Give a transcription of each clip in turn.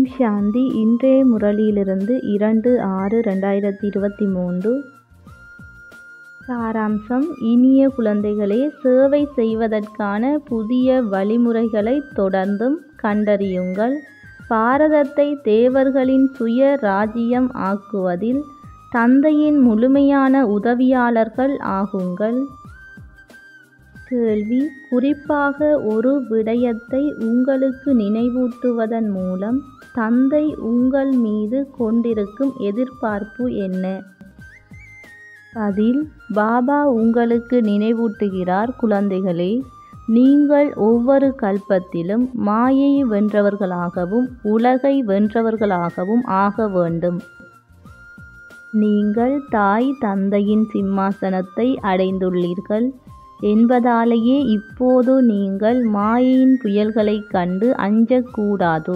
ஓம் சாந்தி இன்றைய முரளியிலிருந்து இரண்டு ஆறு ரெண்டாயிரத்தி இருபத்தி மூன்று சாராம்சம் இனிய குழந்தைகளே சேவை செய்வதற்கான புதிய வழிமுறைகளை தொடர்ந்தும் கண்டறியுங்கள் பாரதத்தை தேவர்களின் சுய ராஜ்யம் ஆக்குவதில் தந்தையின் முழுமையான உதவியாளர்கள் ஆகுங்கள் கேள்வி குறிப்பாக ஒரு விடயத்தை உங்களுக்கு நினைவூட்டுவதன் மூலம் தந்தை உங்கள் மீது கொண்டிருக்கும் எதிர்பார்ப்பு என்ன பதில் பாபா உங்களுக்கு நினைவூட்டுகிறார் குழந்தைகளே நீங்கள் ஒவ்வொரு கல்பத்திலும் மாயை வென்றவர்களாகவும் உலகை வென்றவர்களாகவும் ஆக வேண்டும் நீங்கள் தாய் தந்தையின் சிம்மாசனத்தை அடைந்துள்ளீர்கள் என்பதாலேயே இப்போது நீங்கள் மாயையின் புயல்களைக் கண்டு அஞ்சக்கூடாது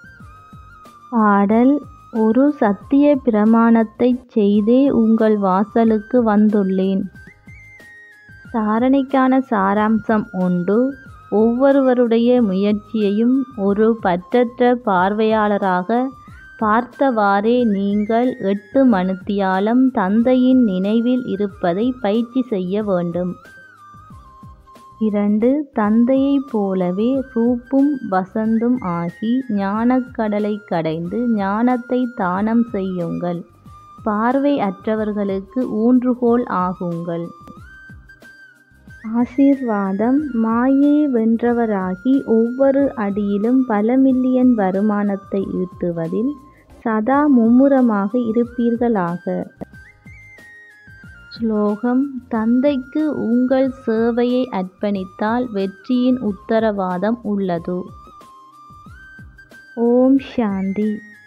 பாடல் ஒரு சத்திய பிரமாணத்தைச் செய்தே உங்கள் வாசலுக்கு வந்துள்ளேன் சாரணைக்கான சாராம்சம் உண்டு ஒவ்வொருவருடைய முயற்சியையும் ஒரு பற்றற்ற பார்வையாளராக பார்த்தவாறே நீங்கள் எட்டு மணித்தியாலம் தந்தையின் நினைவில் இருப்பதை பயிற்சி செய்ய வேண்டும் இரண்டு தந்தையைப் போலவே ரூப்பும் வசந்தும் ஆகி ஞானக்கடலை கடைந்து ஞானத்தை தானம் செய்யுங்கள் பார்வை அற்றவர்களுக்கு ஊன்றுகோல் ஆகுங்கள் ஆசீர்வாதம் மாயை வென்றவராகி ஒவ்வொரு அடியிலும் பல மில்லியன் வருமானத்தை ஈட்டுவதில் சதா மும்முரமாக இருப்பீர்களாக ஸ்லோகம் தந்தைக்கு உங்கள் சேவையை அர்ப்பணித்தால் வெற்றியின் உத்தரவாதம் உள்ளது ஓம் சாந்தி